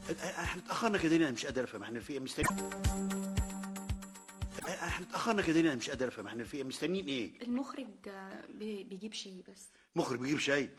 احنا اتاخرنا كده ليه؟ انا مش قادر افهم احنا في ايه مستنيين احنا اتاخرنا كده ليه؟ انا مش قادر افهم احنا في ايه مستنيين ايه المخرج آه، بي- بيجيب شيء بس مخرج بيجيب شاي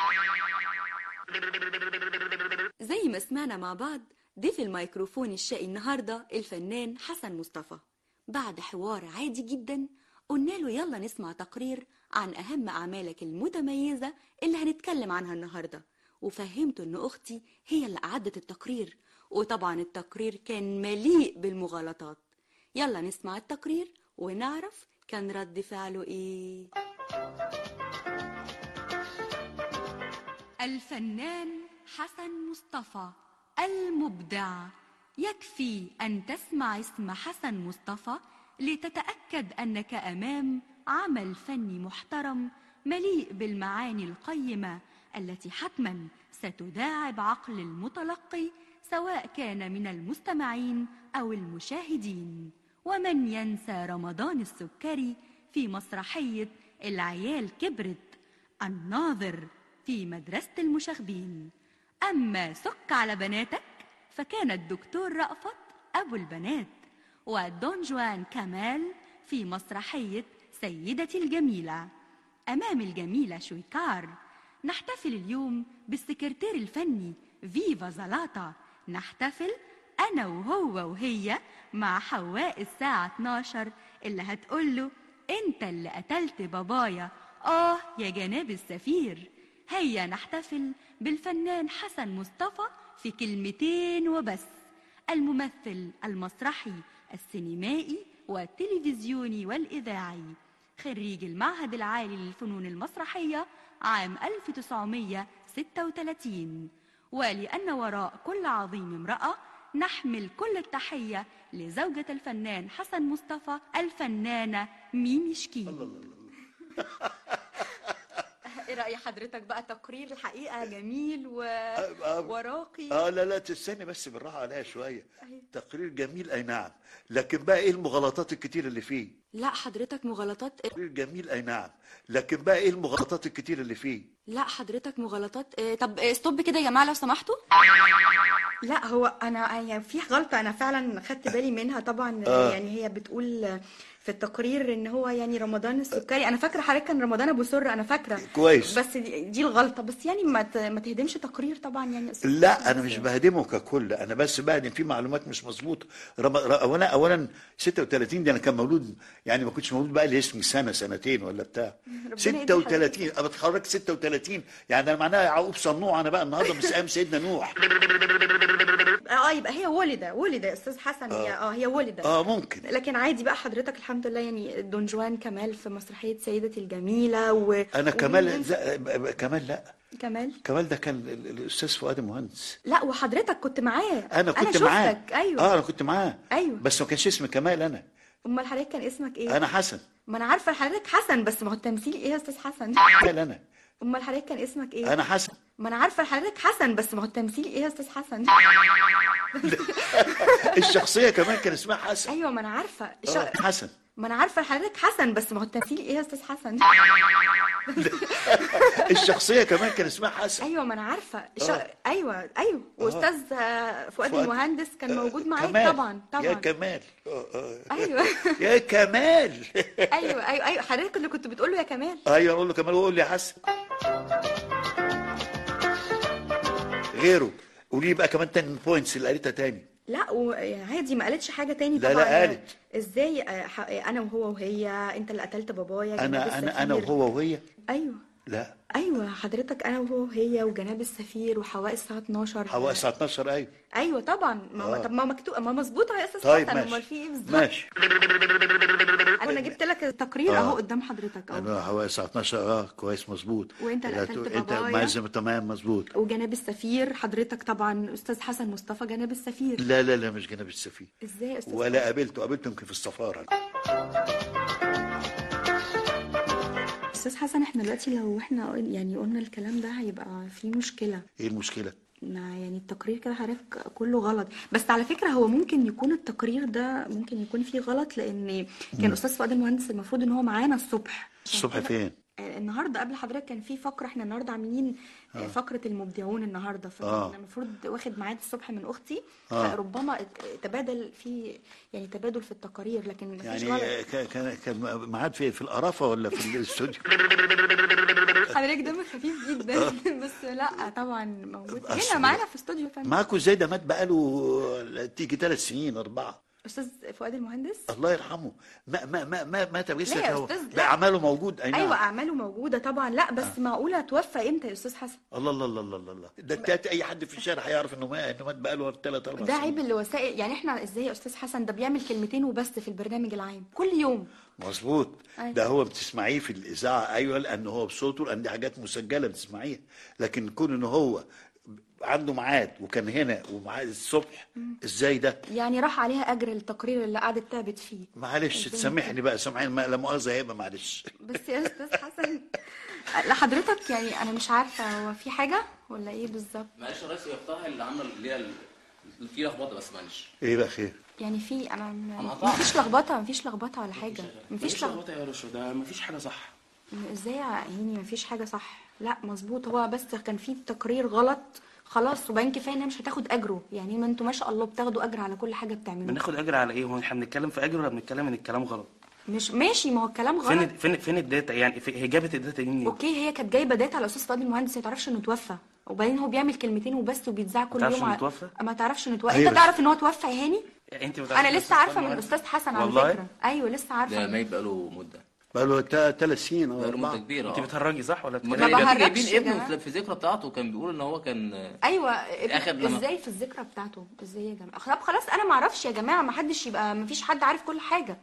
زي ما سمعنا مع بعض ضيف الميكروفون الشقي النهاردة الفنان حسن مصطفى بعد حوار عادي جدا قلنا له يلا نسمع تقرير عن أهم أعمالك المتميزة اللي هنتكلم عنها النهاردة وفهمته إن أختي هي اللي أعدت التقرير وطبعا التقرير كان مليء بالمغالطات يلا نسمع التقرير ونعرف كان رد فعله إيه الفنان حسن مصطفى المبدع يكفي أن تسمع اسم حسن مصطفى لتتأكد أنك أمام عمل فني محترم مليء بالمعاني القيمة التي حتما ستداعب عقل المتلقي سواء كان من المستمعين أو المشاهدين ومن ينسى رمضان السكري في مسرحية العيال كبرت الناظر في مدرسة المشاغبين أما سك على بناتك فكان الدكتور رأفت أبو البنات ودون جوان كمال في مسرحية سيدتي الجميلة أمام الجميلة شويكار نحتفل اليوم بالسكرتير الفني فيفا زلاطة نحتفل أنا وهو وهي مع حواء الساعة 12 اللي هتقول له أنت اللي قتلت بابايا آه يا جناب السفير هيا نحتفل بالفنان حسن مصطفى في كلمتين وبس الممثل المسرحي السينمائي والتلفزيوني والإذاعي خريج المعهد العالي للفنون المسرحية عام 1936 ولأن وراء كل عظيم امرأة نحمل كل التحية لزوجة الفنان حسن مصطفى الفنانة ميمي شكيل ايه رأي حضرتك بقى تقرير الحقيقة جميل و... آه. وراقي اه لا لا تستني بس بالراحه عليها شويه أيوة. تقرير جميل اي نعم لكن بقى ايه المغالطات الكتير اللي فيه لا حضرتك مغالطات تقرير جميل اي نعم لكن بقى ايه المغالطات الكتير اللي فيه لا حضرتك مغالطات إيه طب إيه ستوب كده يا جماعة لو سمحتوا لا هو انا يعني في غلطه انا فعلا خدت بالي منها طبعا آه. يعني هي بتقول في التقرير ان هو يعني رمضان السكري انا فاكره حضرتك كان رمضان ابو سر انا فاكره كويس. بس دي, دي الغلطه بس يعني ما ت- ما تهدمش تقرير طبعا يعني يا أستاذ لا حسن، انا بس مش يعني. بهدمه ككل انا بس بهدم في معلومات مش مظبوطه رم... ر- اولا اولا 36 دي انا كان مولود يعني ما كنتش مولود بقى لي اسمي سنه سنتين ولا بتاع ربنا يدي 36 انا اتخرجت 36 يعني انا معناها يعقوب صنوع انا بقى النهارده من ايام سيدنا نوح اه يبقى هي ولده ولده يا استاذ حسن هي اه هي ولده اه ممكن لكن عادي بقى حضرتك الحمد لله يعني دون جوان كمال في مسرحيه سيدتي الجميله و انا و- كمال لا ب- ب- كمال لا كمال كمال ده كان ال- ال- الاستاذ فؤاد المهندس لا وحضرتك كنت معاه انا كنت شفتك معاه ايوه اه انا كنت معاه أيوة. بس ما كانش اسمي كمال انا امال حضرتك كان اسمك ايه انا حسن ما انا عارفه حضرتك حسن بس ما هو التمثيل ايه يا استاذ حسن كمال انا امال حضرتك كان اسمك ايه انا حسن ما انا عارفه حضرتك حسن بس ما هو التمثيل ايه يا استاذ حسن الشخصيه كمان كان اسمها حسن ايوه ما انا عارفه الش... آه حسن ما انا عارفه حضرتك حسن بس ما هو التمثيل ايه يا استاذ حسن الشخصيه كمان كان اسمها حسن ايوه ما انا عارفه الش... آه. ايوه ايوه واستاذ آه، فؤاد فؤاد- المهندس كان موجود معاك كمال. طبعا يا طبعا كمال آه، آه. ايوه يا كمال ايوه ايوه ايوه حضرتك اللي كنت بتقول له يا كمال ايوه اقول له كمال وقول لي يا حسن غيره قولي لي بقى كمان تاني بوينتس اللي قالتها تاني لا و- عادي ما قالتش حاجه تاني لا، لا، طبعا قالت. ازاي آه، ح- انا وهو وهي انت اللي قتلت بابايا جناب انا انا انا السفير. وهو وهي ايوه لا ايوه حضرتك انا وهو وهي وجناب السفير وحواء الساعه 12 حواء الساعه 12 ايوه ايوه طبعا ما هو آه. طب ما هو مكتوب ما مظبوطه يا استاذ طيب حسن ماشي امال في ايه بالظبط ماشي انا جبت لك التقرير آه. اهو قدام حضرتك اهو انا حواء الساعه 12 اه كويس مظبوط وأنت اللي لا، قتلت انت بابايا. مازم تمام مظبوط وجناب السفير حضرتك طبعا استاذ حسن مصطفى جناب السفير لا لا لا مش جناب السفير ازاي يا استاذ ولا قابلته قابلته يمكن في السفاره استاذ حسن احنا دلوقتي لو احنا يعني قلنا الكلام ده هيبقى في مشكله ايه المشكله ما يعني التقرير كده حضرتك كله غلط بس على فكرة هو ممكن يكون التقرير ده ممكن يكون فيه غلط لأن كان أستاذ فؤاد المهندس المفروض إن هو معانا الصبح الصبح فين آه، النهارده قبل حضرتك كان في فقره احنا النهارده عاملين آه. فقره المبدعون النهارده آه. فكان المفروض واخد ميعاد الصبح من اختي آه. فربما ات- تبادل في يعني تبادل في التقارير لكن مفيش يعني غلط ك- كان كان ميعاد في في القرافه ولا في الاستوديو حضرتك دمك خفيف جدا بس لا طبعا موجود أصل- هنا معانا في استوديو فن معاكم ازاي ده مات بقاله تيجي ثلاث سنين اربعه استاذ فؤاد المهندس الله يرحمه ما ما ما ما مات بس لا يا هو أستاذ، لا. باعماله موجود اي نعم ايوه اعماله موجوده طبعا لا بس معقوله توفى امتى يا استاذ حسن الله الله الله الله الله الله ده انت اي حد في الشارع هيعرف انه مات انه مات بقاله ثلاث اربع ده سنين عيب الوسائل يعني احنا ازاي يا استاذ حسن ده بيعمل كلمتين وبس في البرنامج العام كل يوم مظبوط أيوة. ده هو بتسمعيه في الاذاعه ايوه لان هو بصوته لان دي حاجات مسجله بتسمعيها لكن كون ان هو عنده ميعاد وكان هنا وميعاد الصبح ازاي ده يعني راح عليها اجر التقرير اللي قعدت تعبت فيه معلش إزاي تسامحني بقى سامحني ما- لا مؤاخذه هيبقى معلش بس يا استاذ حسن لحضرتك يعني انا مش عارفه هو في حاجه ولا ايه بالظبط معلش يا ريس هي اختها اللي عامله اللي هي ال- اللي فيه لخبطه بس معلش ايه بقى خير يعني في انا أنا م- قطعت. مفيش لخبطه مفيش لخبطه ولا حاجه مفيش لخبطه لخبطه يا رشا ده مفيش حاجه صح ازاي يا عيني مفيش حاجه صح لا مظبوط هو بس كان في تقرير غلط خلاص وبعدين كفايه انها مش هتاخد اجره يعني ما انتوا ما شاء الله بتاخدوا اجر على كل حاجه بتعملوها بناخد اجر على ايه هو احنا بنتكلم في اجر ولا بنتكلم ان الكلام غلط مش ماشي ما هو الكلام غلط فين فين فين الداتا يعني في- هي جابت الداتا دي منين اوكي هي كانت جايبه داتا على استاذ فؤاد المهندس ما تعرفش انه توفى وبعدين هو بيعمل كلمتين وبس وبيتذاع كل تعرفش يوم إنه على- توفى؟ ما تعرفش انه توفى أيوة انت بس- تعرف ان هو توفى يا هاني انت ما تعرفش انا إن لسه عارفه أستاذ من فؤاد الاستاذ حسن على والله؟ فكره ايوه لسه عارفه ده ميت بقاله مده بقاله ثلاث سنين او بقاله مده اربعه كبيره انت اه بتهرجي صح ولا ما بتتكلمي ما جد؟ جايبين بهرجش يا جايبين جماعة. ابنه في الذكرى بتاعته كان بيقول ان هو كان ايوه آخر لما- ازاي في الذكرى بتاعته ازاي يا جماعه طب خلاص انا ما اعرفش يا جماعه ما حدش يبقى ما فيش حد عارف كل حاجه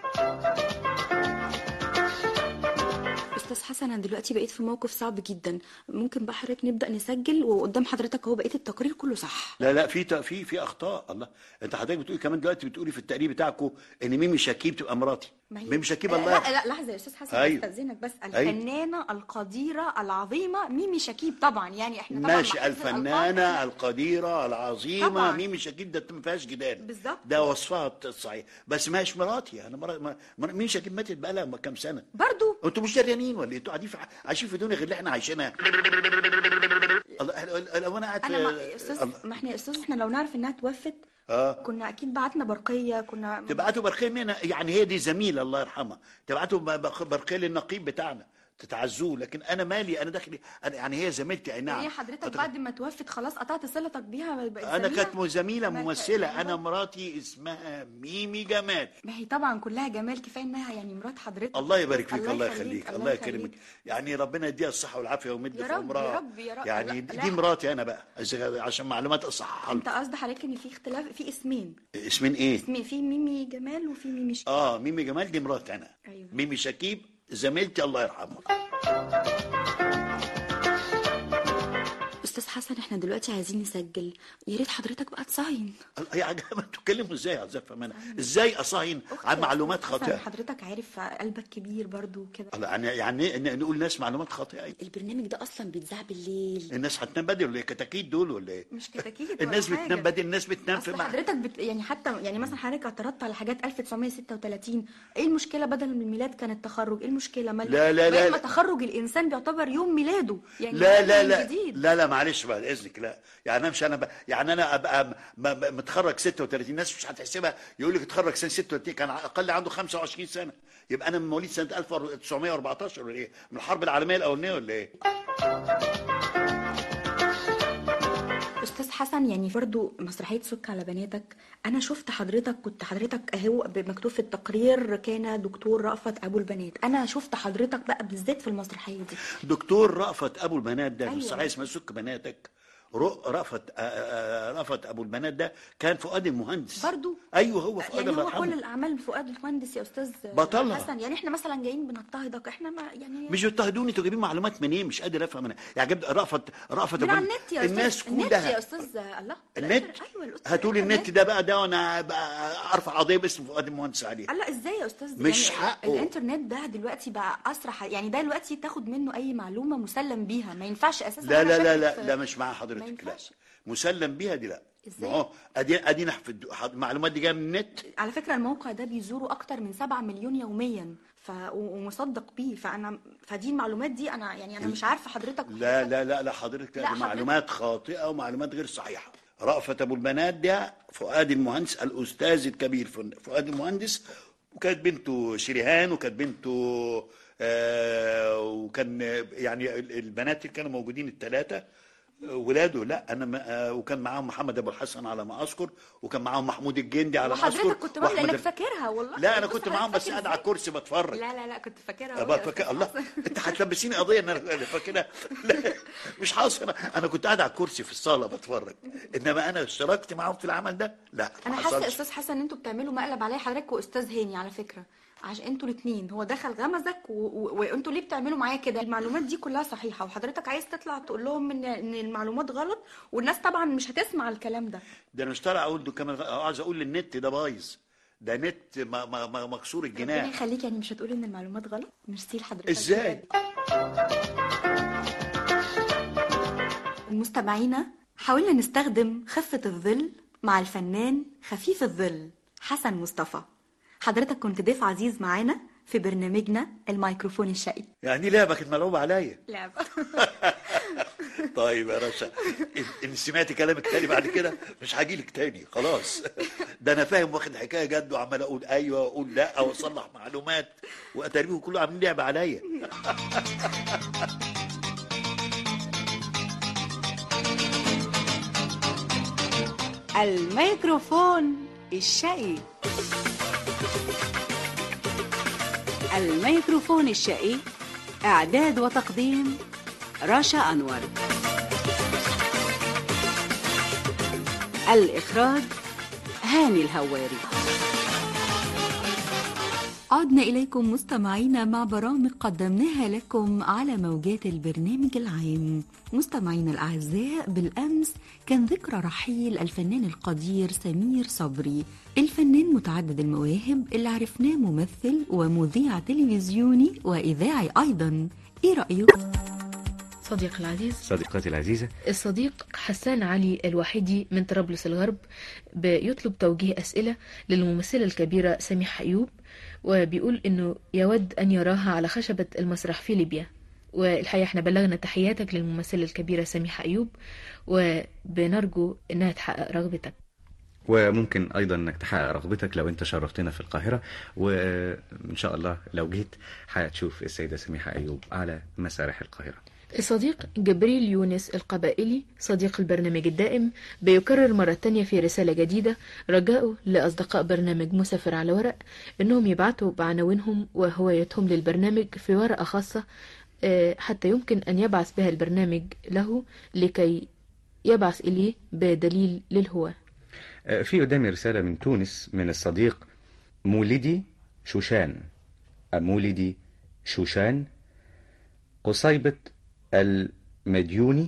استاذ حسن انا دلوقتي بقيت في موقف صعب جدا ممكن بقى حضرتك نبدا نسجل وقدام حضرتك اهو بقيت التقرير كله صح لا لا في ت- في في اخطاء الله انت حضرتك بتقولي كمان دلوقتي بتقولي في التقرير بتاعكم ان ميمي شكيب تبقى مراتي ما هي- ميمي شكيب لا الله لا لحظه يا استاذ حسن أيوة. استاذنك بس أيوة. الفنانه القديره العظيمه ميمي شكيب طبعا يعني احنا طبعا ماشي مع حفظ الألقاب الفنانه القديره العظيمه طبعاً. ميمي شكيب ده ما فيهاش جدال بالظبط. ده وصفها الصحيح بس ما هيش مراتي انا مرا... ما... ما- ميمي شكيب ماتت بقى لها كام سنه برضو انتوا مش دريانين ولا إيه؟ انتوا قاعدين في عايشين في دنيا غير اللي احنا عايشينها الله إحنا- لو انا قاعد انا ما في يا استاذ الله. ما احنا يا استاذ احنا لو نعرف انها توفت اه كنا اكيد بعتنا برقيه كنا تبعتوا برقيه منها يعني هي دي زميله الله يرحمها تبعتوا ب- بخ- برقيه للنقيب بتاعنا تتعزوه لكن انا مالي انا داخلي أنا يعني هي زميلتي اي نعم هي حضرتك أت- بعد ما توفت خلاص قطعت صلتك بيها بقت انا زميلة؟ كانت زميله ما- ممثله انا مراتي اسمها ميمي جمال ما هي طبعا كلها جمال كفايه انها يعني مرات حضرتك الله يبارك فيك الله يخليك الله يخليك. يكرمك يعني ربنا يديها الصحه والعافيه ويمد يا في رب، عمرها يا رب، يا رب. يعني لا، دي لا. مراتي انا بقى إذا- عشان معلومات اصححها انت قصد حضرتك ان في اختلاف في اسمين اسمين ايه اسمين في ميمي جمال وفي ميمي شكيب اه ميمي جمال دي مراتي انا أيوة. ميمي شكيب زميلتي الله يرحمها استاذ حسن احنا دلوقتي عايزين نسجل يا ريت حضرتك بقى تصاين يا عجب تتكلموا ازاي يا عزيز فهمان ازاي اصهين أختي عن يا معلومات أستاذ حسن، خاطئه حضرتك عارف قلبك كبير برضو كده الله، يعني يعني ن- نقول ناس معلومات خاطئه البرنامج ده اصلا بيتذاع بالليل الناس هتنام بدري ولا ايه كتاكيت دول ولا ايه مش كتاكيت الناس ولا حاجة. بتنام بدري الناس بتنام في اصل مع... حضرتك بت... يعني حتى يعني مثلا حضرتك اعترضت على حاجات 1936 ايه المشكله بدل من الميلاد كان التخرج ايه المشكله ما لا، لا، لا، ما لا. تخرج الانسان بيعتبر يوم ميلاده يعني لا يوم لا من لا جديد لا لا معلش بعد اذنك لا يعني انا مش انا ب... يعني انا ابقى م... م... متخرج 36 الناس مش هتحسبها يقول لك اتخرج سنه 36 كان اقل عنده 25 سنه يبقى انا من مواليد سنه 1914 ولا ايه من الحرب العالميه الاولانيه ولا ايه استاذ حسن يعني برضو مسرحيه سك على بناتك انا شفت حضرتك كنت حضرتك اهو مكتوب في التقرير كان دكتور رأفت ابو البنات انا شفت حضرتك بقى بالذات في المسرحيه دي دكتور رأفت ابو البنات ده أيوة. أيوة. صحيح اسمها سك بناتك رو- رأفت آه، آه، رأفت ابو البنات ده كان فؤاد المهندس برضو ايوه هو فؤاد يعني الله هو كل يرحمه الاعمال فؤاد المهندس يا استاذ بطلها. حسن يعني احنا مثلا جايين بنضطهدك احنا ما يعني مش بتهدوني انتوا جايبين معلومات منين مش قادر افهم انا يعني جبت رأفت رأفت من أبو- على النت يا استاذ الناس النت كلها يا استاذ الله النت ايوه الأستاذ هاتوا لي النت الإنترنت. ده بقى ده وانا بقى ارفع قضيه باسم فؤاد المهندس عليه لا ازاي يا استاذ مش يعني حقه. الانترنت ده دلوقتي بقى اسرع ح- يعني ده دلوقتي تاخد منه اي معلومه مسلم بيها ما ينفعش اساسا لا أنا لا لا أشكك لا في- لا مش مع ما حضرتك لا ينفعش. مسلم بيها دي لا إزاي؟ ما هو ادي ادينا في الد- المعلومات دي جايه من النت على فكره الموقع ده بيزوره اكتر من 7 مليون يوميا ف... و- ومصدق بيه فانا فدي المعلومات دي انا يعني انا مش عارفه حضرتك لا لا لا لا حضرتك لا، دي حضرتك- معلومات خاطئه ومعلومات غير صحيحه رأفت ابو البنات ده فؤاد المهندس الاستاذ الكبير فن- فؤاد المهندس وكانت بنته شريهان وكانت بنته آه وكان يعني ال- البنات اللي كانوا موجودين الثلاثه ولاده لا انا ما- آه وكان معاهم محمد ابو الحسن على ما اذكر وكان معاهم محمود الجندي على ما اذكر وحضرتك كنت معاهم وأحمد لانك ال- فاكرها والله لا انا بص كنت حضرتك معاهم بس فاكر قاعد على إزاي؟ الكرسي بتفرج لا لا لا كنت فاكرها أبقى والله يا فاكر أستاذ الله حسن. انت هتلبسيني قضيه ان انا اللي فاكرها لا مش حاصل انا انا كنت قاعد على الكرسي في الصاله بتفرج انما انا اشتركت معاهم في العمل ده لا ما انا حاسه يا حصلش. استاذ حسن ان انتوا بتعملوا مقلب عليا حضرتك واستاذ هاني على فكره عشان انتوا الاثنين هو دخل غمزك و- و- وانتوا ليه بتعملوا معايا كده المعلومات دي كلها صحيحه وحضرتك عايز تطلع تقول لهم ان ان المعلومات غلط والناس طبعا مش هتسمع الكلام ده ده انا مش طالع اقول ده كمان عايز اقول النت ده بايظ ده نت ما ما ما مكسور ربنا الجناح يخليك يعني مش هتقول ان المعلومات غلط ميرسي لحضرتك ازاي مستمعينا حاولنا نستخدم خفة الظل مع الفنان خفيف الظل حسن مصطفى حضرتك كنت ضيف عزيز معانا في برنامجنا الميكروفون الشقي يعني دي لعبه كانت ملعوبه عليا لعبه طيب يا رشا إن- ان سمعت كلامك تاني بعد كده مش هاجي لك تاني خلاص ده انا فاهم واخد حكايه جد وعمال اقول ايوه واقول لا واصلح معلومات واتاريهم كله عاملين لعبه عليا الميكروفون الشقي الميكروفون الشقي إعداد وتقديم رشا أنور الإخراج هاني الهواري عدنا إليكم مستمعينا مع برامج قدمناها لكم على موجات البرنامج العام مستمعينا الأعزاء بالأمس كان ذكرى رحيل الفنان القدير سمير صبري الفنان متعدد المواهب اللي عرفناه ممثل ومذيع تلفزيوني وإذاعي أيضا إيه رأيك؟ صديقي العزيز صديقتي العزيزة الصديق حسان علي الوحيدي من طرابلس الغرب بيطلب توجيه أسئلة للممثلة الكبيرة سميحة أيوب وبيقول إنه يود أن يراها على خشبة المسرح في ليبيا والحقيقة احنا بلغنا تحياتك للممثلة الكبيرة سميحة أيوب وبنرجو إنها تحقق رغبتك وممكن أيضا أنك تحقق رغبتك لو أنت شرفتنا في القاهرة وإن شاء الله لو جيت هتشوف السيدة سميحة أيوب على مسارح القاهرة الصديق جبريل يونس القبائلي صديق البرنامج الدائم بيكرر مرة تانية في رسالة جديدة رجاؤه لأصدقاء برنامج مسافر على ورق إنهم يبعتوا بعناوينهم وهوايتهم للبرنامج في ورقة خاصة آه، حتى يمكن أن يبعث بها البرنامج له لكي يبعث إليه بدليل للهواة آه، في قدامي رسالة من تونس من الصديق مولدي شوشان آه، مولدي شوشان قصيبة المديوني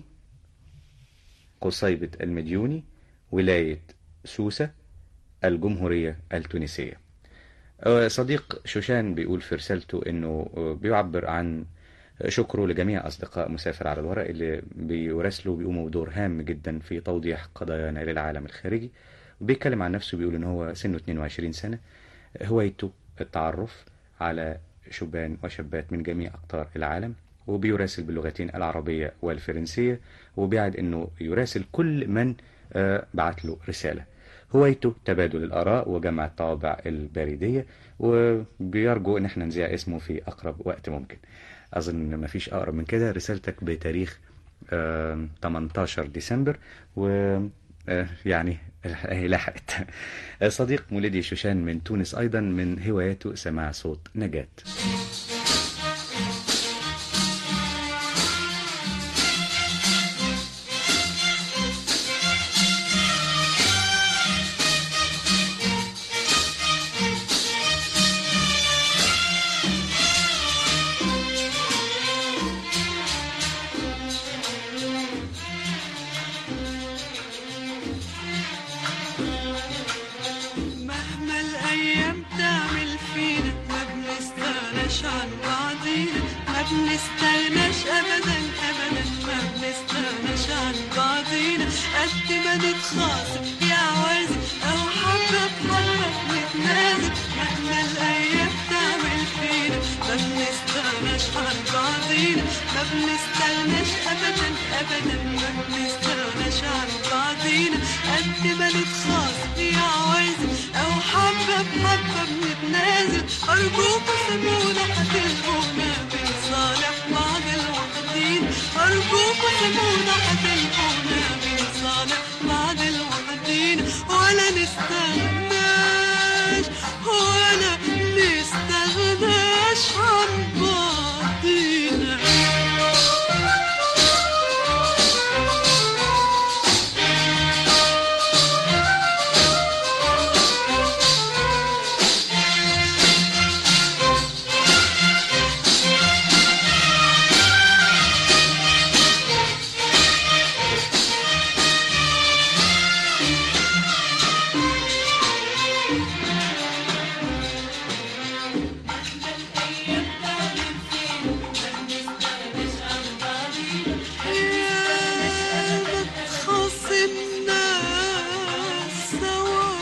قصيبة المديوني ولاية سوسة الجمهورية التونسية آه، صديق شوشان بيقول في رسالته انه آه، بيعبر عن شكره لجميع أصدقاء مسافر على الورق اللي بيراسلوا بيقوموا بدور هام جدا في توضيح قضايانا للعالم الخارجي وبيتكلم عن نفسه بيقول ان هو سنه 22 سنة هوايته التعرف على شبان وشابات من جميع أقطار العالم وبيراسل باللغتين العربية والفرنسية وبيعد انه يراسل كل من آه، بعت له رسالة هوايته تبادل الآراء وجمع الطوابع البريدية وبيرجو ان احنا نذيع اسمه في أقرب وقت ممكن أظن إن مفيش أقرب من كده رسالتك بتاريخ آم، 18 ديسمبر و آه، يعني هي لحقت صديق مولدي شوشان من تونس أيضا من هواياته سماع صوت نجاة مهما الأيام تعمل فينا ما بنستغناش عن بعضينا ما بنستغناش أبدا أبدا ما بنستغناش عن بعضينا قد ما نتخاصم يا عوازي أو حبة بحبة نتنازل مهما الأيام تعمل فينا بنستغناش ابدا ابدا ما بنستغناش عن بعضينا قد ما نتخاصم يا عوايزة او حبة بحبة بنتنازل ارجوكوا سيبونا هتلقونا بنصالح بعض الوحدين ارجوكوا سيبونا هتلقونا بنصالح بعض الوحدين ولا نستغناش ولا نستغناش عن بعضينا خاصمنا سوا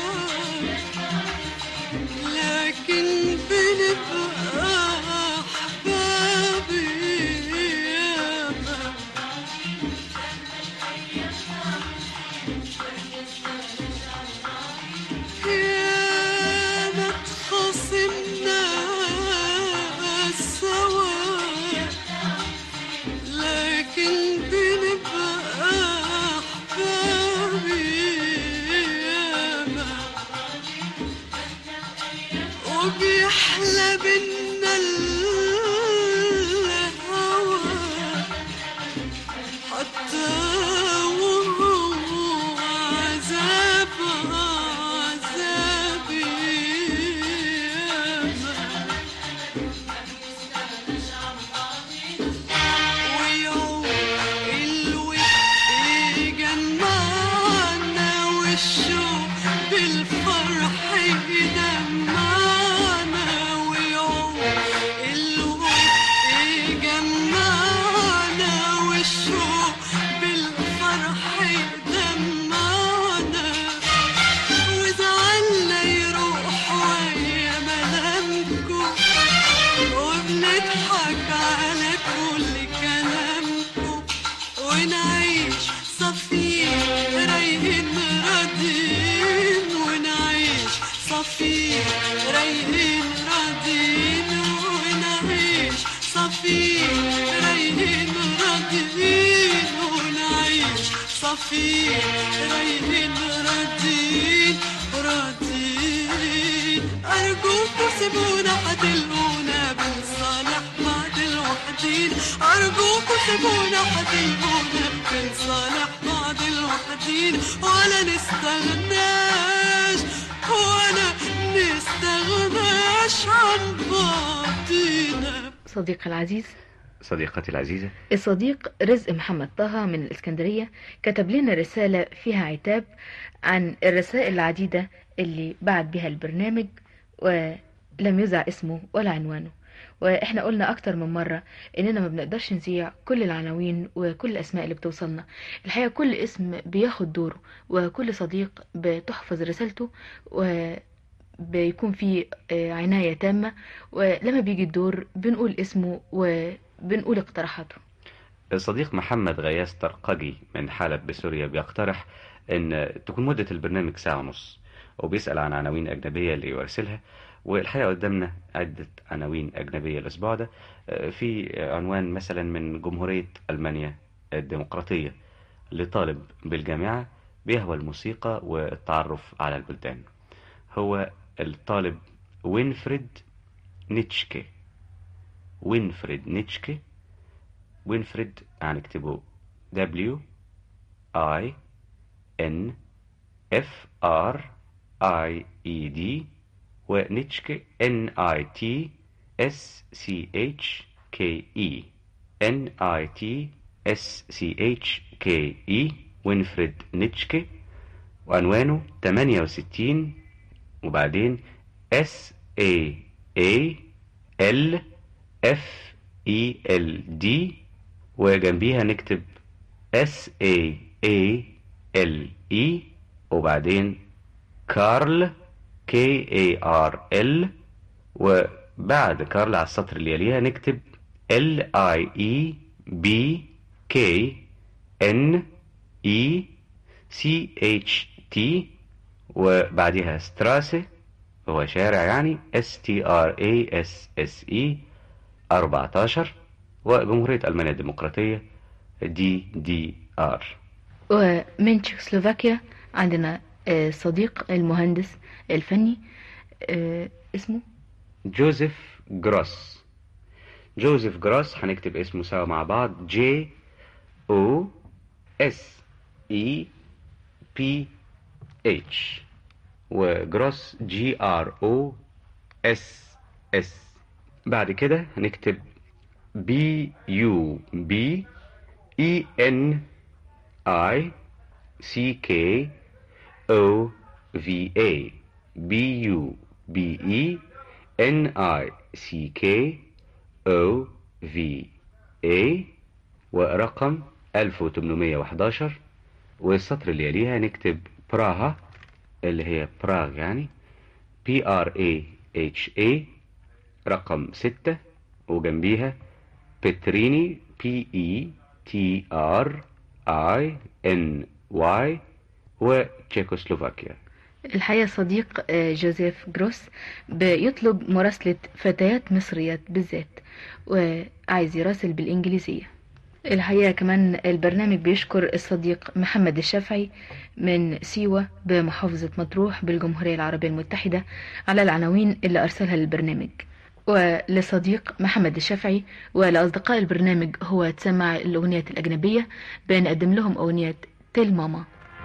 لكن بنبقى أحباب ياما ياما تخاصمنا سوا لكن بنبقى أحباب ياما وبيحلى بينا الهوى حتى وهو عذاب عذاب ياما ويوم الود يجمعنا والشوق بالفرح يدمعنا ويوم الود يجمعنا والشوق بالفرح يدمعنا وزعلنا يروح ويا ملامكم وبنضحك على كل كلامكم ونعيش صفين رايقين راضيين ونعيش صفين رايقين راضيين ونعيش صفين رايقين راضيين ونعيش صفين رايقين راضيين راضيين أرجوكوا سيبونا هتلقونا بنصالح بعض الوحدين أرجوكوا سيبونا هتلقونا بنصالح بعض الوحدين ولا نستغناش ولا نستغناش عن بعضينا صديقي العزيز صديقتي العزيزة الصديق رزق محمد طه من الإسكندرية كتب لنا رسالة فيها عتاب عن الرسائل العديدة اللي بعت بها البرنامج ولم يذع اسمه ولا عنوانه واحنا قلنا اكتر من مرة اننا ما بنقدرش نذيع كل العناوين وكل الاسماء اللي بتوصلنا الحقيقة كل اسم بياخد دوره وكل صديق بتحفظ رسالته وبيكون في آه، عناية تامة ولما بيجي الدور بنقول اسمه وبنقول اقتراحاته الصديق محمد غياث طرقجي من حلب بسوريا بيقترح ان تكون مدة البرنامج ساعة ونص وبيسأل عن عناوين أجنبية اللي يرسلها والحقيقة قدامنا عدة عناوين أجنبية الأسبوع ده آه، في عنوان مثلا من جمهورية ألمانيا الديمقراطية لطالب بالجامعة بيهوى الموسيقى والتعرف على البلدان هو الطالب وينفريد نيتشكي وينفريد نيتشكي وينفريد هنكتبه W I N F R I E D ونيتشكي N I T S C H K E N I T S C H K E وينفريد نيتشكي وعنوانه 68 وبعدين S A A L F E L D وجنبيها نكتب S A A L E وبعدين كارل K A R L وبعد كارل على السطر اللي يليها نكتب L I E B K N E C H T وبعدها ستراسه هو شارع يعني S T R A S S E 14 وجمهورية ألمانيا الديمقراطية دي دي آر ومن تشيكوسلوفاكيا عندنا آه، صديق المهندس الفني آه، اسمه جوزيف جروس جوزيف جروس هنكتب اسمه سوا مع بعض جي او اس اي بي اتش وجروس جي ار او اس اس بعد كده هنكتب بي يو بي اي ان اي سي كي او في اي بي يو بي اي ان اي سي كي او في اي ورقم 1811 والسطر اللي يليها نكتب براها اللي هي براغ يعني بي ار اي اتش اي رقم ستة وجنبيها بتريني بي اي تي ار اي ان واي وتشيكوسلوفاكيا الحقيقة صديق آه، جوزيف جروس بيطلب مراسلة فتيات مصريات بالذات وعايز يراسل بالإنجليزية الحقيقة كمان البرنامج بيشكر الصديق محمد الشافعي من سيوة بمحافظة مطروح بالجمهورية العربية المتحدة على العناوين اللي أرسلها للبرنامج ولصديق محمد الشافعي ولأصدقاء البرنامج هو تسمع الأغنيات الأجنبية بنقدم لهم أغنية تيل ماما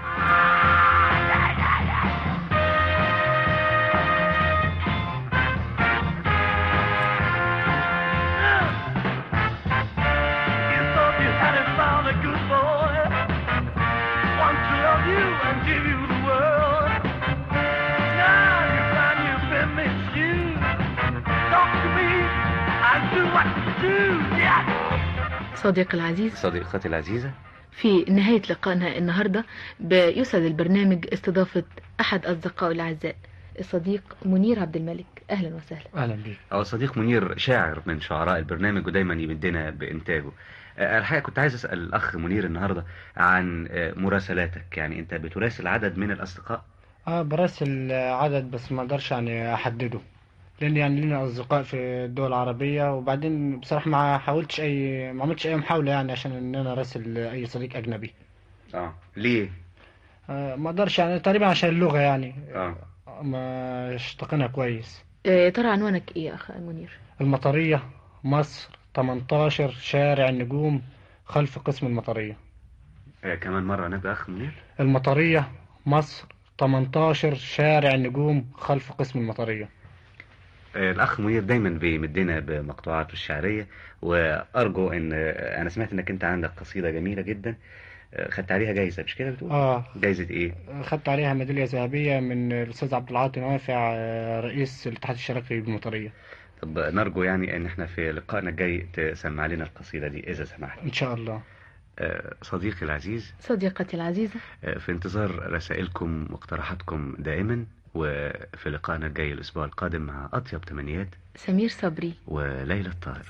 You thought you hadn't found a good boy, one to love you and give you the world. Now you find you've been misused. Talk to me, I'll do what you do. Yeah. صديقي العزيز صديقتي العزيزة في نهاية لقائنا النهاردة بيسعد البرنامج استضافة أحد أصدقائه الأعزاء الصديق منير عبد الملك أهلا وسهلا اهلا بيك هو صديق منير شاعر من شعراء البرنامج ودايما يمدنا بإنتاجه آه، الحقيقة كنت عايز أسأل الأخ منير النهاردة عن آه، مراسلاتك يعني أنت بتراسل عدد من الأصدقاء اه براسل عدد بس ما اقدرش يعني احدده لان يعني لنا اصدقاء في الدول العربيه وبعدين بصراحه ما حاولتش اي ما عملتش اي محاوله يعني عشان ان انا اراسل اي صديق اجنبي اه ليه؟ آه ما اقدرش يعني تقريبا عشان اللغه يعني اه ما اشتقنها كويس آه، يا ترى عنوانك إيه يا أخ منير المطريه مصر 18 شارع النجوم خلف قسم المطريه آه، كمان مرة نبقى أخ منير المطريه مصر 18 شارع النجوم خلف قسم المطريه آه، الأخ منير دايما بيمدنا بمقطوعاته الشعرية وأرجو إن آه، أنا سمعت إنك أنت عندك قصيدة جميلة جدا آه، خدت عليها جايزة مش كده بتقول؟ اه جايزة إيه؟ خدت عليها ميدالية ذهبية من الأستاذ عبد العاطي نافع آه، رئيس الاتحاد الشرقي بالمطرية طب نرجو يعني إن إحنا في لقائنا الجاي تسمع لنا القصيدة دي إذا سمحت إن شاء الله آه، صديقي العزيز صديقتي العزيزة آه، في انتظار رسائلكم واقتراحاتكم دائما وفي لقائنا الجاي الأسبوع القادم مع أطيب تمنيات سمير صبري وليلى الطاهر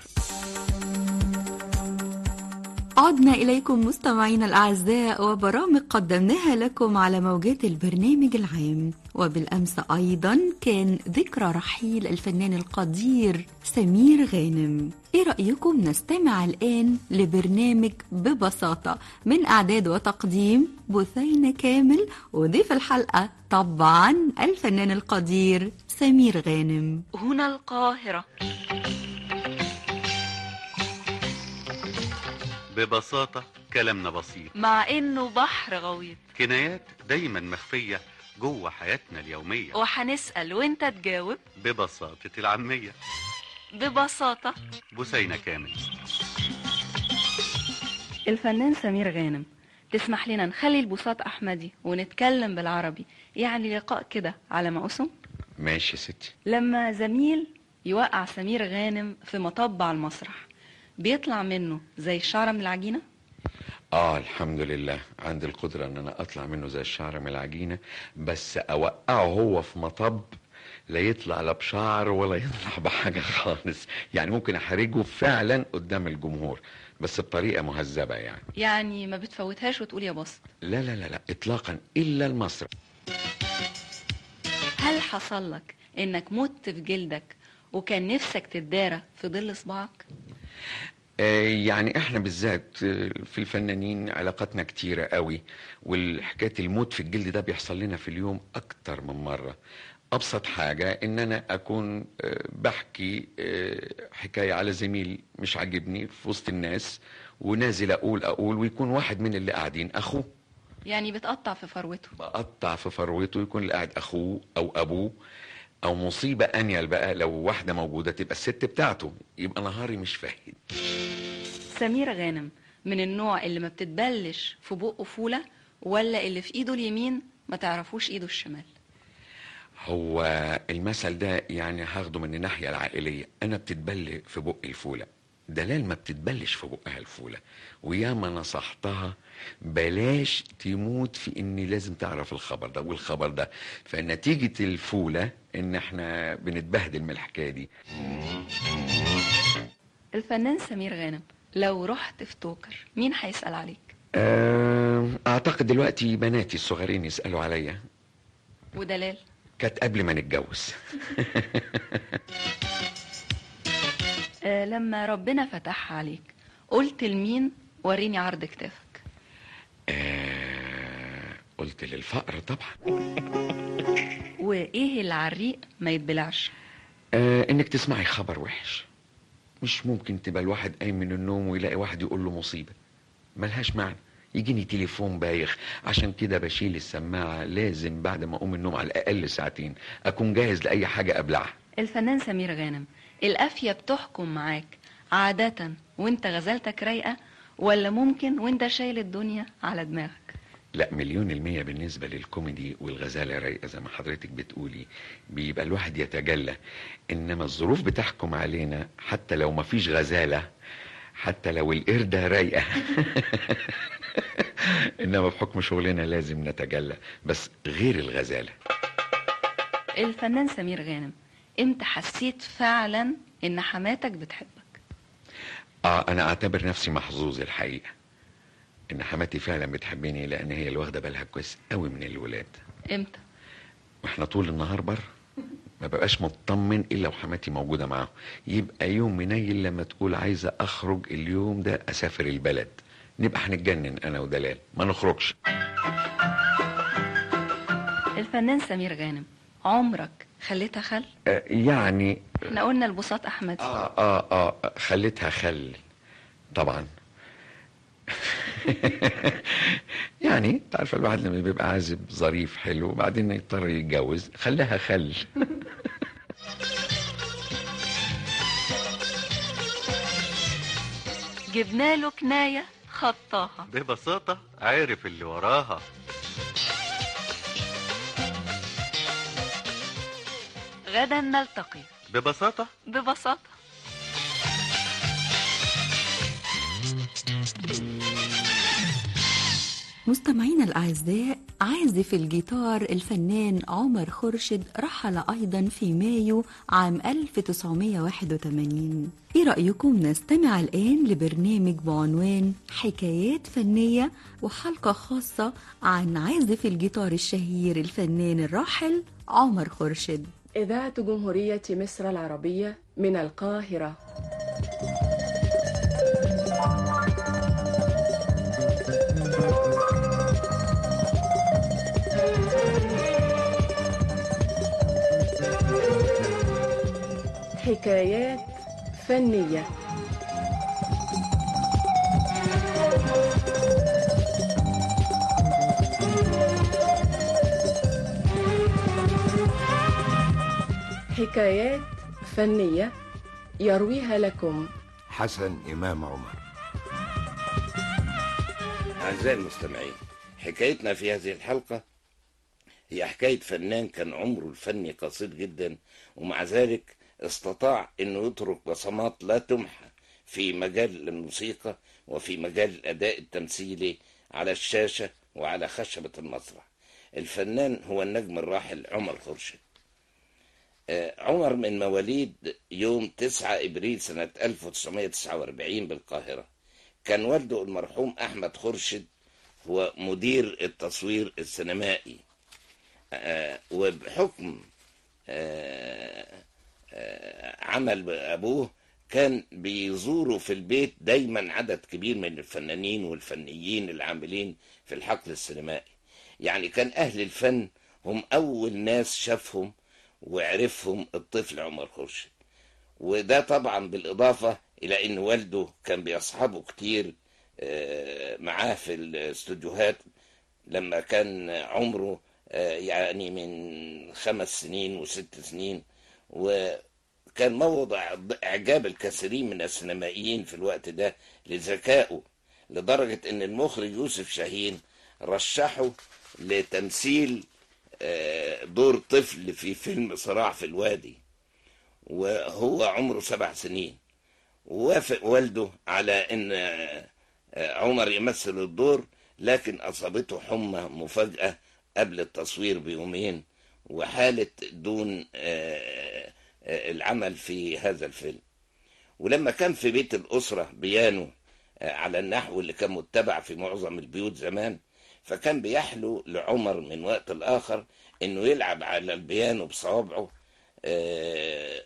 عدنا إليكم مستمعينا الأعزاء وبرامج قدمناها لكم على موجات البرنامج العام وبالأمس أيضا كان ذكرى رحيل الفنان القدير سمير غانم إيه رأيكم نستمع الآن لبرنامج ببساطة من إعداد وتقديم بثينة كامل وضيف الحلقة طبعا الفنان القدير سمير غانم هنا القاهرة ببساطة كلامنا بسيط مع إنه بحر غويط كنايات دايما مخفية جوه حياتنا اليومية وهنسأل وانت تجاوب ببساطة العامية ببساطة بثينة كامل الفنان سمير غانم تسمح لنا نخلي البساط أحمدي ونتكلم بالعربي يعني لقاء كده على ما أسم ماشي يا ستي لما زميل يوقع سمير غانم في مطب على المسرح بيطلع منه زي الشعرة من العجينة اه الحمد لله عندي القدرة ان انا اطلع منه زي الشعر من العجينة بس اوقعه هو في مطب لا يطلع لا بشعر ولا يطلع بحاجة خالص يعني ممكن أحرجه فعلا قدام الجمهور بس بطريقة مهذبة يعني يعني ما بتفوتهاش وتقول يا بسط لا لا لا لا إطلاقا إلا المسرح هل حصل لك انك مت في جلدك وكان نفسك تتدارى في ظل صباعك آه، يعني احنا بالذات آه، في الفنانين علاقاتنا كتيرة قوي والحكاية الموت في الجلد ده بيحصل لنا في اليوم اكتر من مرة ابسط حاجة ان انا اكون آه، بحكي آه، حكاية على زميل مش عاجبني في وسط الناس ونازل اقول اقول ويكون واحد من اللي قاعدين اخوه يعني بتقطع في فروته بقطع في فروته يكون اللي قاعد اخوه او ابوه او مصيبة انيل بقى لو واحدة موجودة تبقى الست بتاعته يبقى نهاري مش فاهم سميرة غانم من النوع اللي ما بتتبلش في بقه فولة ولا اللي في ايده اليمين ما تعرفوش ايده الشمال هو المثل ده يعني هاخده من الناحية العائلية أنا بتتبل في بق الفولة دلال ما بتتبلش في بقها الفولة وياما نصحتها بلاش تموت في ان لازم تعرف الخبر ده والخبر ده فنتيجة الفولة ان احنا بنتبهدل من الحكاية دي الفنان سمير غانم لو رحت في توكر مين هيسأل عليك آه، اعتقد دلوقتي بناتي الصغيرين يسألوا عليا ودلال كانت قبل ما نتجوز آه لما ربنا فتحها عليك قلت لمين وريني عرض كتافك آه، قلت للفقر طبعا وايه اللي على الريق ما يتبلعش آه انك تسمعي خبر وحش مش ممكن تبقى الواحد قايم من النوم ويلاقي واحد يقول له مصيبة ملهاش معنى يجيني تليفون بايخ عشان كده بشيل السماعة لازم بعد ما اقوم من النوم على الاقل ساعتين اكون جاهز لاي حاجة ابلعها الفنان سمير غانم القافية بتحكم معاك عادة وانت غزلتك رايقة ولا ممكن وانت شايل الدنيا على دماغك لا مليون المية بالنسبة للكوميدي والغزالة رايقة زي ما حضرتك بتقولي بيبقى الواحد يتجلى انما الظروف بتحكم علينا حتى لو ما فيش غزالة حتى لو القردة رايقة انما بحكم شغلنا لازم نتجلى بس غير الغزالة الفنان سمير غانم امتى حسيت فعلا ان حماتك بتحبك اه انا اعتبر نفسي محظوظ الحقيقة ان حماتي فعلا بتحبني لان هي اللي واخدة بالها كويس قوي من الولاد امتى واحنا طول النهار بره ما ببقاش مطمن الا وحماتي موجوده معاهم يبقى يوم منيل لما تقول عايزه اخرج اليوم ده اسافر البلد نبقى هنتجنن انا ودلال ما نخرجش الفنان سمير غانم عمرك خليتها خل آه يعني احنا قلنا البساط احمد اه اه اه خليتها خل طبعا يعني انت عارفه الواحد لما بيبقى عازب ظريف حلو وبعدين يضطر يتجوز خلاها خل جبنا له كناية خطاها ببساطة عارف اللي وراها غدا نلتقي ببساطة ببساطة مستمعينا الأعزاء عازف الجيتار الفنان عمر خورشيد رحل أيضا في مايو عام 1981 إيه رأيكم نستمع الآن لبرنامج بعنوان حكايات فنية وحلقة خاصة عن عازف الجيتار الشهير الفنان الراحل عمر خورشيد إذاعة جمهورية مصر العربية من القاهرة حكايات فنية حكايات فنية يرويها لكم حسن إمام عمر أعزائي المستمعين حكايتنا في هذه الحلقة هي حكاية فنان كان عمره الفني قصير جدا ومع ذلك استطاع انه يترك بصمات لا تمحى في مجال الموسيقى وفي مجال الاداء التمثيلي على الشاشة وعلى خشبة المسرح الفنان هو النجم الراحل عمر خورشيد آه، عمر من مواليد يوم 9 ابريل سنه 1949 بالقاهره كان والده المرحوم احمد خرشد هو مدير التصوير السينمائي آه، وبحكم آه، آه، عمل ابوه كان بيزوروا في البيت دايما عدد كبير من الفنانين والفنيين العاملين في الحقل السينمائي يعني كان اهل الفن هم اول ناس شافهم وعرفهم الطفل عمر خرشد وده طبعا بالاضافه الى ان والده كان بيصحبه كتير آه، معاه في الاستوديوهات لما كان عمره آه، يعني من خمس سنين وست سنين وكان موضع اعجاب الكثيرين من السينمائيين في الوقت ده لذكائه لدرجه ان المخرج يوسف شاهين رشحه لتمثيل آه، دور طفل في فيلم صراع في الوادي وهو عمره سبع سنين ووافق والده على ان آه، عمر يمثل الدور لكن اصابته حمى مفاجأة قبل التصوير بيومين وحالة دون آه، آه، العمل في هذا الفيلم ولما كان في بيت الأسرة بيانو آه، على النحو اللي كان متبع في معظم البيوت زمان فكان بيحلو لعمر من وقت لآخر انه يلعب على البيانو بصوابعه آه،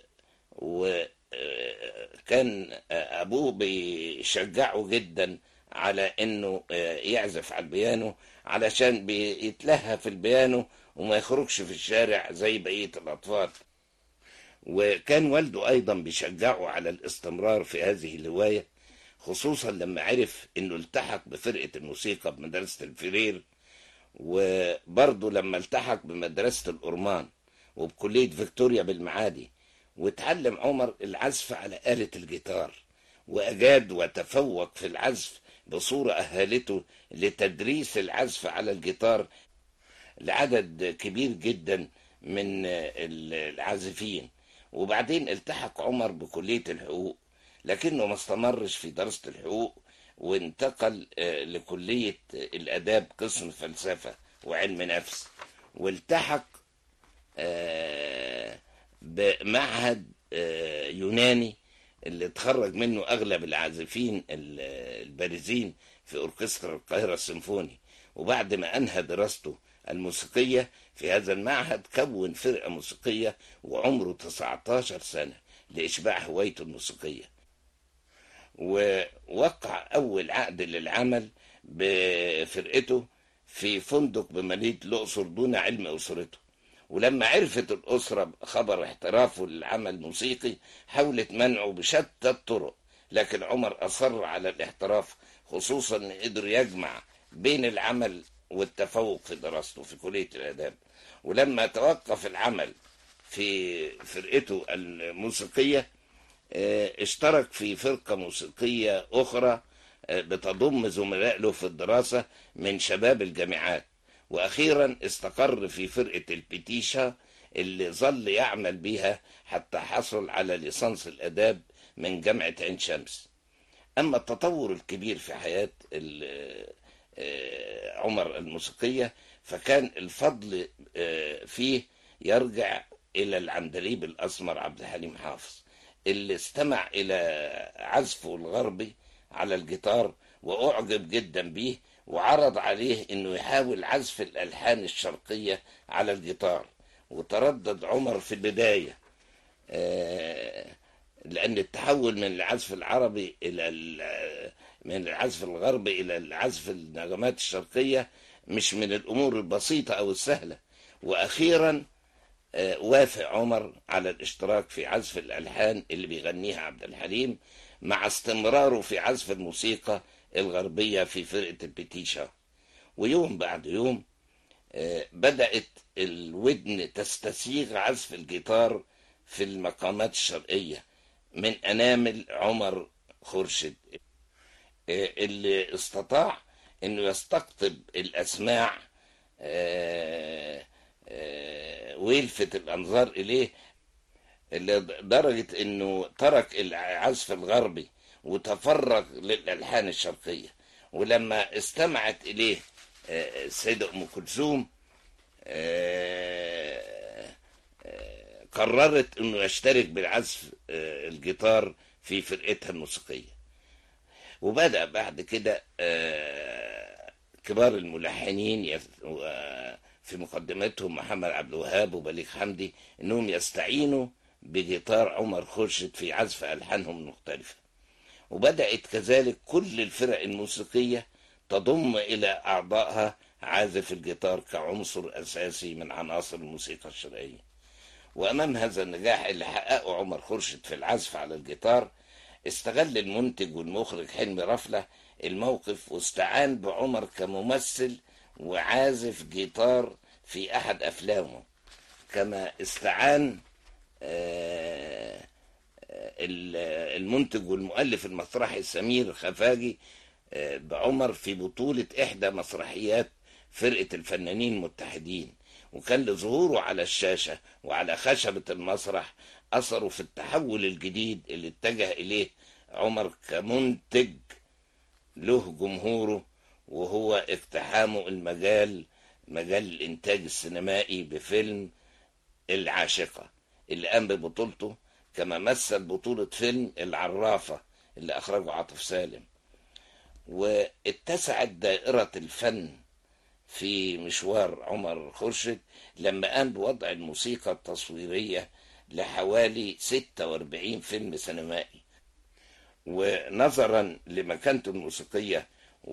وكان ابوه بيشجعه جدا على انه آه، يعزف على البيانو علشان بيتلهى في البيانو وما يخرجش في الشارع زي بقية الاطفال وكان والده ايضا بيشجعه على الاستمرار في هذه الهواية خصوصا لما عرف انه التحق بفرقة الموسيقى بمدرسة الفرير وبرضه لما التحق بمدرسة الأورمان وبكلية فيكتوريا بالمعادي واتعلم عمر العزف على آلة الجيتار وأجاد وتفوق في العزف بصورة أهلته لتدريس العزف على الجيتار لعدد كبير جدا من العازفين وبعدين التحق عمر بكلية الحقوق لكنه ما استمرش في دراسة الحقوق وانتقل آه، لكلية الآداب قسم فلسفة وعلم نفس والتحق آه، بمعهد آه، يوناني اللي اتخرج منه أغلب العازفين ال- البارزين في أوركسترا القاهرة السيمفوني وبعد ما أنهى دراسته الموسيقية في هذا المعهد كون فرقة موسيقية وعمره 19 سنة لإشباع هوايته الموسيقية ووقع أول عقد للعمل بفرقته في فندق بمدينة الأقصر دون علم أسرته ولما عرفت الأسرة خبر احترافه للعمل الموسيقي حاولت منعه بشتى الطرق لكن عمر أصر على الاحتراف خصوصا إن قدر يجمع بين العمل والتفوق في دراسته في كلية الآداب ولما توقف العمل في فرقته الموسيقية آه، اشترك في فرقة موسيقية أخرى آه، بتضم زملاء له في الدراسة من شباب الجامعات وأخيرا استقر في فرقة البتيشا اللي ظل يعمل بها حتى حصل على ليسانس الآداب من جامعة عين شمس أما التطور الكبير في حياة ال- آه، عمر الموسيقية فكان الفضل آه، فيه يرجع إلى العندليب الأسمر عبد الحليم حافظ اللي استمع إلى عزفه الغربي على الجيتار وأعجب جدا بيه وعرض عليه إنه يحاول عزف الألحان الشرقية على الجيتار وتردد عمر في البداية آه، لأن التحول من العزف العربي إلى ال- من العزف الغربي إلى العزف النغمات الشرقية مش من الأمور البسيطة أو السهلة وأخيرا آه، وافق عمر على الاشتراك في عزف الألحان اللي بيغنيها عبد الحليم مع استمراره في عزف الموسيقى الغربية في فرقة البتيشا ويوم بعد يوم آه، بدأت الودن تستسيغ عزف الجيتار في المقامات الشرقية من أنامل عمر خورشيد آه، اللي استطاع انه يستقطب الاسماع آه، آه، ويلفت الانظار اليه لدرجة انه ترك العزف الغربي وتفرغ للالحان الشرقية ولما استمعت اليه آه، السيدة ام كلثوم آه، آه، قررت انه يشترك بالعزف آه، الجيتار في فرقتها الموسيقيه وبدا بعد كده آه، كبار الملحنين يس- و- في مقدمتهم محمد عبد الوهاب وبليغ حمدي انهم يستعينوا بجيتار عمر خورشيد في عزف الحانهم المختلفه وبدات كذلك كل الفرق الموسيقيه تضم الى اعضائها عازف الجيتار كعنصر اساسي من عناصر الموسيقى الشرقيه وامام هذا النجاح اللي حققه عمر خورشيد في العزف على الجيتار استغل المنتج والمخرج حلمي رفله الموقف واستعان بعمر كممثل وعازف جيتار في احد افلامه كما استعان آه، ال- المنتج والمؤلف المسرحي سمير خفاجي آه، بعمر في بطولة إحدى مسرحيات فرقة الفنانين المتحدين وكان لظهوره على الشاشة وعلى خشبة المسرح أثره في التحول الجديد اللي اتجه إليه عمر كمنتج له جمهوره وهو اقتحامه المجال مجال الإنتاج السينمائي بفيلم العاشقة اللي قام ببطولته كما مثل بطولة فيلم العرافة اللي أخرجه عاطف سالم واتسعت دائرة الفن في مشوار عمر خورشيد لما قام بوضع الموسيقى التصويرية لحوالي 46 فيلم سينمائي ونظرا لمكانته الموسيقية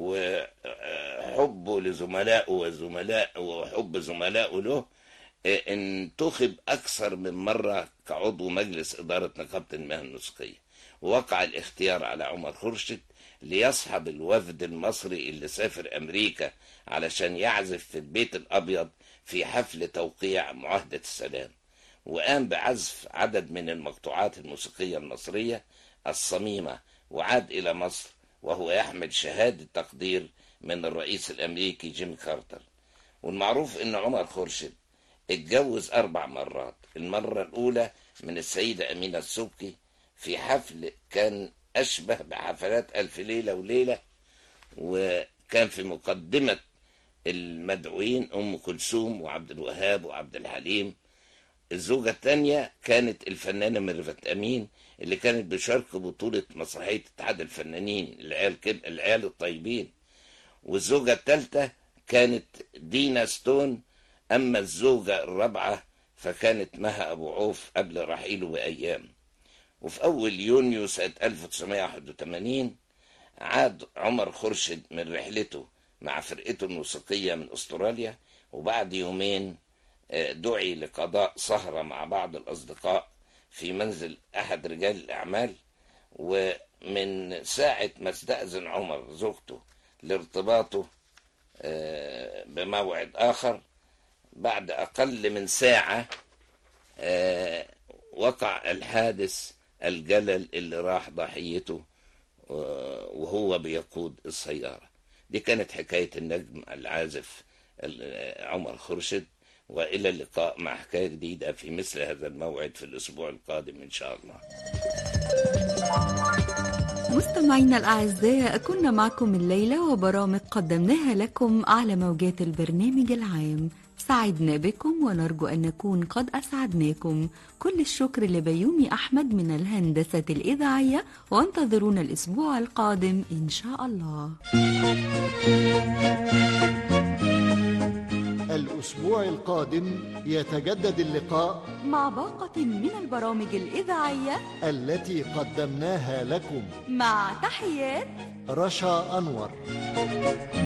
وحبه لزملائه وزملاء وحب زملائه له انتخب أكثر من مرة كعضو مجلس إدارة نقابة المهن الموسيقية ووقع الاختيار على عمر خورشيد ليصحب الوفد المصري اللي سافر أمريكا علشان يعزف في البيت الأبيض في حفل توقيع معاهدة السلام وقام بعزف عدد من المقطوعات الموسيقية المصرية الصميمة وعاد إلى مصر وهو يحمل شهادة تقدير من الرئيس الأمريكي جيمي كارتر والمعروف إن عمر خورشيد اتجوز أربع مرات المرة الأولى من السيدة أمينة السبكي في حفل كان أشبه بحفلات ألف ليلة وليلة وكان في مقدمة المدعوين أم كلثوم وعبد الوهاب وعبد الحليم الزوجة الثانية كانت الفنانة ميرفت أمين اللي كانت بشارك بطولة مسرحية اتحاد الفنانين العيال كب... العيال الطيبين والزوجة الثالثة كانت دينا ستون أما الزوجة الرابعة فكانت مها أبو عوف قبل رحيله بأيام وفي أول يونيو سنة 1981 عاد عمر خورشيد من رحلته مع فرقته الموسيقية من أستراليا وبعد يومين آه، دعي لقضاء سهرة مع بعض الأصدقاء في منزل أحد رجال الأعمال ومن ساعة ما استأذن عمر زوجته لارتباطه آه، بموعد آخر بعد أقل من ساعة آه، وقع الحادث الجلل اللي راح ضحيته آه، وهو بيقود السيارة دي كانت حكاية النجم العازف ال- عمر خورشيد وإلى اللقاء مع حكاية جديدة في مثل هذا الموعد في الأسبوع القادم إن شاء الله مستمعينا الأعزاء كنا معكم الليلة وبرامج قدمناها لكم على موجات البرنامج العام سعدنا بكم ونرجو أن نكون قد أسعدناكم كل الشكر لبيومي أحمد من الهندسة الإذاعية وانتظرونا الأسبوع القادم إن شاء الله الأسبوع القادم يتجدد اللقاء مع باقة من البرامج الإذاعية التي قدمناها لكم مع تحيات رشا أنور